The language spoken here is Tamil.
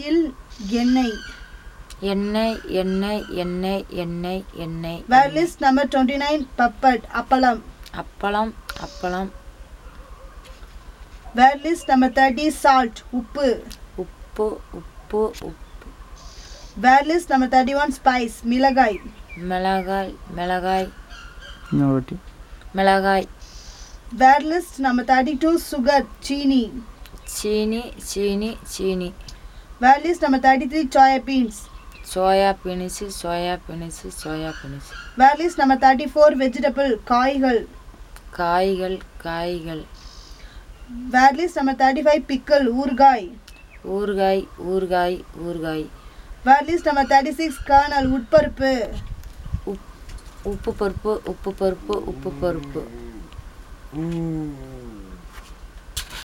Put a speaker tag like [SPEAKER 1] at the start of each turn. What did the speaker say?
[SPEAKER 1] ஆயில் எண்ணெய்
[SPEAKER 2] எண்ணெய் எண்ணெய் எண்ணெய் எண்ணெய் எண்ணெய்
[SPEAKER 1] word list number twenty nine papad அப்பளம்
[SPEAKER 2] அப்பளம் அப்பளம்
[SPEAKER 1] word list number thirty salt உப்பு
[SPEAKER 2] உப்பு உப்பு உப்பு
[SPEAKER 1] word list number thirty one spice மிளகாய்
[SPEAKER 2] மிளகாய் மிளகாய்
[SPEAKER 3] இன்னொரு வாட்டி
[SPEAKER 2] மிளகாய்
[SPEAKER 1] word list number thirty two sugar சீனி
[SPEAKER 2] சீனி சீனி சீனி
[SPEAKER 1] word list number thirty three soya beans
[SPEAKER 2] soya beans soya beans soya beans
[SPEAKER 1] word list number thirty four vegetable காய்கள்
[SPEAKER 2] காய்கள் காய்கள்
[SPEAKER 1] word list number thirty five pickle ஊறுகாய்
[SPEAKER 2] ஊறுகாய் ஊறுகாய் ஊறுகாய்
[SPEAKER 1] word list number thirty six kernel உட்பருப்பு
[SPEAKER 2] உப்பு பருப்பு உப்பு பருப்பு உப்பு பருப்பு